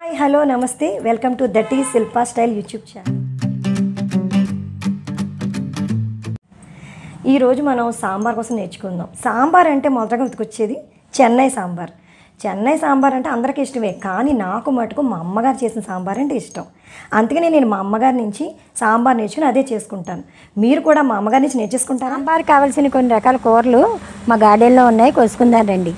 hi hello namaste welcome to that ఈ Shilpa style YouTube channel ఈరోజు మనం సాంబార్ కోసం నేర్చుకుందాం సాంబార్ అంటే మొదటగా గుర్తుకొచ్చేది చెన్నై సాంబార్ చెన్నై సాంబార్ అంటే అందరికీ ఇష్టమే కానీ నాకు మటుకు మా అమ్మగారు చేసిన సాంబార్ అంటే ఇష్టం అందుకని నేను మా అమ్మగారి నుంచి సాంబార్ నేర్చుకుని అదే చేసుకుంటాను మీరు కూడా మా అమ్మగారి నుంచి నేర్చేసుకుంటారా సాంబార్ కావాల్సిన కొన్ని రకాల కూరలు మా గార్డెన్లో ఉన్నాయి కోసుకుందాం రండి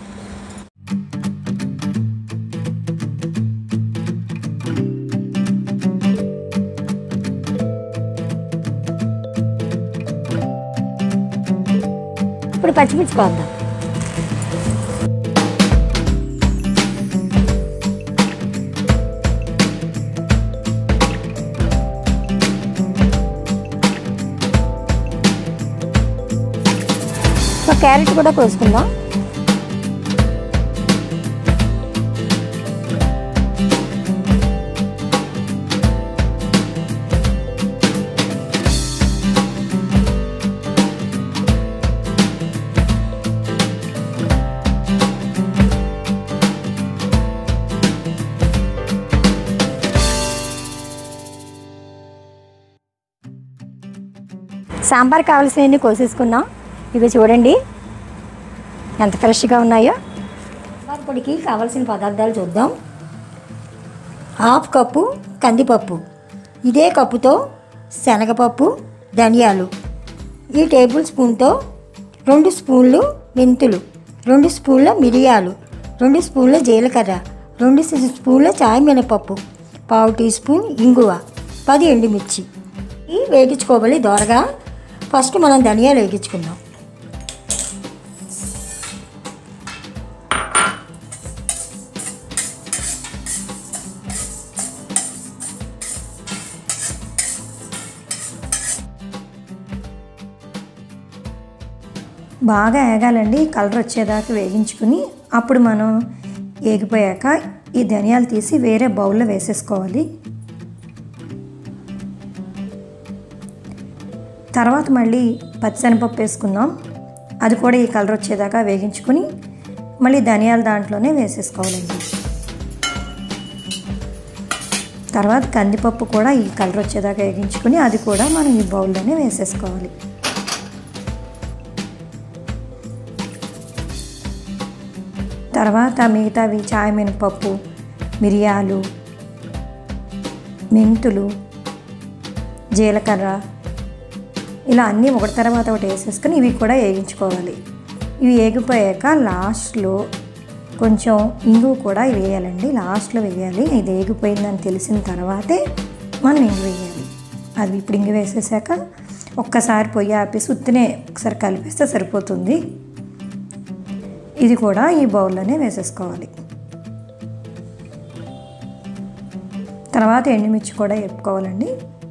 ఇప్పుడు పచ్చిమిర్చి కోద్దాం సో క్యారెట్ కూడా కోసుకుందాం సాంబార్ కావాల్సినవన్నీ కోసేసుకున్నాం ఇవి చూడండి ఎంత ఫ్రెష్గా ఉన్నాయో సాంబార్ పొడికి కావాల్సిన పదార్థాలు చూద్దాం హాఫ్ కప్పు కందిపప్పు ఇదే కప్పుతో శనగపప్పు ధనియాలు ఈ టేబుల్ స్పూన్తో రెండు స్పూన్లు మెంతులు రెండు స్పూన్ల మిరియాలు రెండు స్పూన్ల జీలకర్ర రెండు స్పూన్ల చాయ్ మినపప్పు పావు టీ స్పూన్ ఇంగువ పది ఎండుమిర్చి ఈ వేగించుకోవాలి దోరగా ఫస్ట్ మనం ధనియాలు వేగించుకుందాం బాగా ఏగాలండి కలర్ వచ్చేదాకా వేగించుకుని అప్పుడు మనం ఏగిపోయాక ఈ ధనియాలు తీసి వేరే బౌల్లో వేసేసుకోవాలి తర్వాత మళ్ళీ పచ్చిశనగపప్పు వేసుకుందాం అది కూడా ఈ కలర్ వచ్చేదాకా వేగించుకుని మళ్ళీ ధనియాలు దాంట్లోనే వేసేసుకోవాలండి తర్వాత కందిపప్పు కూడా ఈ కలర్ వచ్చేదాకా వేగించుకుని అది కూడా మనం ఈ బౌల్లోనే వేసేసుకోవాలి తర్వాత మిగతావి చాయ్ మినపప్పు మిరియాలు మెంతులు జీలకర్ర ఇలా అన్నీ ఒకటి తర్వాత ఒకటి వేసేసుకొని ఇవి కూడా వేయించుకోవాలి ఇవి వేగిపోయాక లాస్ట్లో కొంచెం ఇంగు కూడా వేయాలండి లాస్ట్లో వేయాలి ఇది వేగిపోయిందని తెలిసిన తర్వాతే మనం ఇంగు వేయాలి అది ఇప్పుడు ఇంగు వేసేసాక ఒక్కసారి పొయ్యి ఆపేసి ఉత్తినే ఒకసారి కలిపేస్తే సరిపోతుంది ఇది కూడా ఈ బౌల్లోనే వేసేసుకోవాలి తర్వాత ఎండుమిర్చి కూడా వేపుకోవాలండి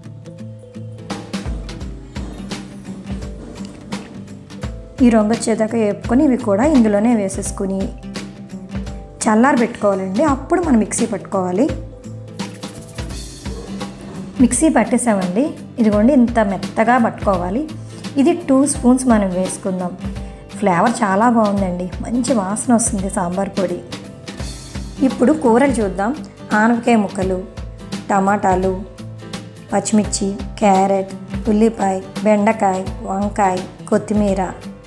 ఈ రంగు వచ్చేదాకా వేపుకొని ఇవి కూడా ఇందులోనే వేసేసుకుని చల్లారి పెట్టుకోవాలండి అప్పుడు మనం మిక్సీ పట్టుకోవాలి మిక్సీ పట్టేసామండి ఇదిగోండి ఇంత మెత్తగా పట్టుకోవాలి ఇది టూ స్పూన్స్ మనం వేసుకుందాం ఫ్లేవర్ చాలా బాగుందండి మంచి వాసన వస్తుంది సాంబార్ పొడి ఇప్పుడు కూరలు చూద్దాం ఆనపకాయ ముక్కలు టమాటాలు పచ్చిమిర్చి క్యారెట్ ఉల్లిపాయ బెండకాయ వంకాయ కొత్తిమీర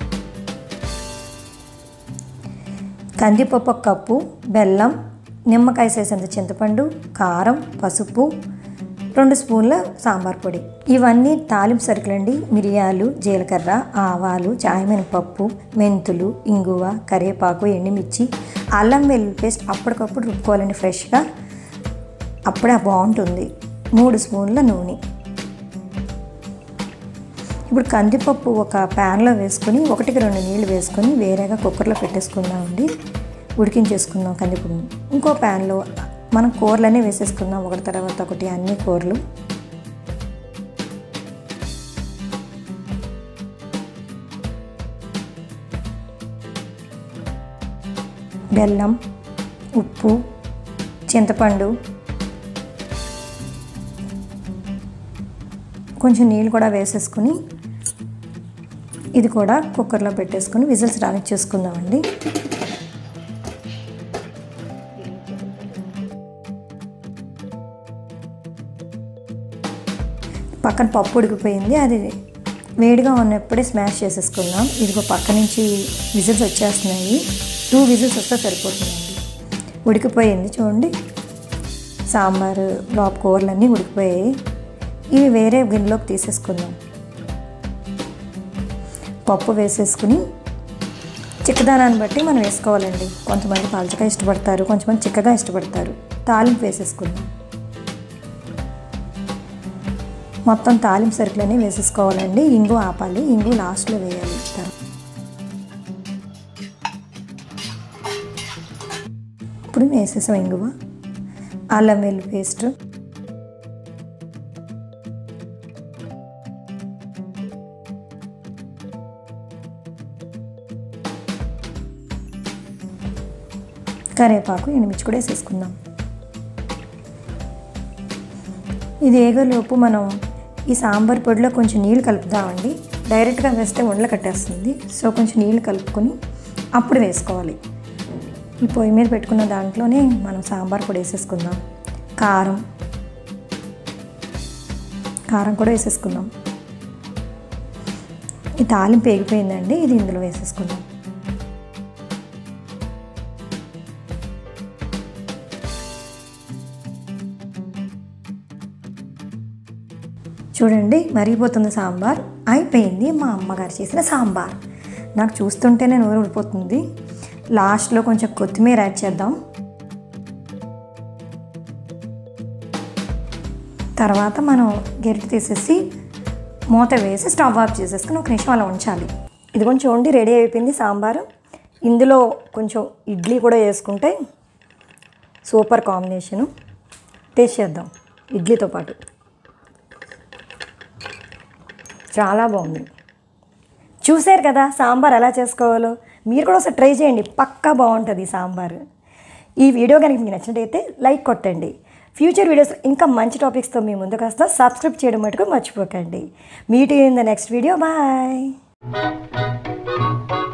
కందిపప్పు ఒక కప్పు బెల్లం నిమ్మకాయ సేసేంత చింతపండు కారం పసుపు రెండు స్పూన్ల సాంబార్ పొడి ఇవన్నీ తాలింపు సరుకులండి మిరియాలు జీలకర్ర ఆవాలు చాయమినపప్పు మెంతులు ఇంగువ కరివేపాకు ఎండుమిర్చి అల్లం వెల్లుల్లి పేస్ట్ అప్పటికప్పుడు రుబ్బుకోవాలండి ఫ్రెష్గా అప్పుడే బాగుంటుంది మూడు స్పూన్ల నూనె ఇప్పుడు కందిపప్పు ఒక ప్యాన్లో వేసుకొని ఒకటికి రెండు నీళ్ళు వేసుకొని వేరేగా కుక్కర్లో పెట్టేసుకుందామండి ఉడికించేసుకుందాం కందిపప్పు ఇంకో ప్యాన్లో మనం కూరలనే వేసేసుకుందాం ఒకటి తర్వాత ఒకటి అన్ని కూరలు బెల్లం ఉప్పు చింతపండు కొంచెం నీళ్ళు కూడా వేసేసుకుని ఇది కూడా కుక్కర్లో పెట్టేసుకుని విజిల్స్ రానిచ్చేసుకుందామండి పక్కన పప్పు ఉడికిపోయింది అది వేడిగా ఉన్నప్పుడే స్మాష్ చేసేసుకుందాం ఇదిగో పక్క నుంచి విజిల్స్ వచ్చేస్తున్నాయి టూ విజిల్స్ వస్తే సరిపోతుందండి ఉడికిపోయింది చూడండి సాంబారు లోపు కూరలన్నీ ఉడికిపోయాయి ఇవి వేరే గిన్నెలోకి తీసేసుకుందాం పప్పు వేసేసుకుని చిక్కదనాన్ని బట్టి మనం వేసుకోవాలండి కొంతమంది పలచగా ఇష్టపడతారు కొంతమంది చిక్కగా ఇష్టపడతారు తాలింపు వేసేసుకుందాం మొత్తం తాలింపు సరుకులన్నీ వేసేసుకోవాలండి ఇంగు ఆపాలి ఇంగు లాస్ట్లో వేయాలి ఇప్పుడు వేసేసాం ఇంగువ అల్లం వెల్లుల్లి పేస్ట్ కరివేపాకు ఎండుమిర్చి కూడా వేసేసుకుందాం ఇది ఏగలోపు మనం ఈ సాంబార్ పొడిలో కొంచెం నీళ్ళు కలుపుదామండి డైరెక్ట్గా వేస్తే ఉండలు కట్టేస్తుంది సో కొంచెం నీళ్ళు కలుపుకొని అప్పుడు వేసుకోవాలి ఈ పొయ్యి మీద పెట్టుకున్న దాంట్లోనే మనం సాంబార్ పొడి వేసేసుకుందాం కారం కారం కూడా వేసేసుకుందాం ఈ తాలింపు వేగిపోయిందండి ఇది ఇందులో వేసేసుకుందాం చూడండి మరిగిపోతుంది సాంబార్ అయిపోయింది మా అమ్మగారు చేసిన సాంబార్ నాకు చూస్తుంటేనే నోరు ఊడిపోతుంది లాస్ట్లో కొంచెం కొత్తిమీర యాడ్ చేద్దాం తర్వాత మనం గెరిటి తీసేసి మూత వేసి స్టవ్ ఆఫ్ చేసేసుకుని ఒక నిమిషం అలా ఉంచాలి ఇది కొంచెం చూడండి రెడీ అయిపోయింది సాంబారు ఇందులో కొంచెం ఇడ్లీ కూడా వేసుకుంటే సూపర్ కాంబినేషను టేస్ట్ చేద్దాం ఇడ్లీతో పాటు చాలా బాగుంది చూశారు కదా సాంబార్ ఎలా చేసుకోవాలో మీరు కూడా ఒకసారి ట్రై చేయండి పక్కా బాగుంటుంది ఈ సాంబార్ ఈ వీడియో కనుక మీకు నచ్చినట్టయితే లైక్ కొట్టండి ఫ్యూచర్ వీడియోస్ ఇంకా మంచి టాపిక్స్తో మీ ముందుకు వస్తా సబ్స్క్రైబ్ చేయడం మటుకు మర్చిపోకండి meet in the next video bye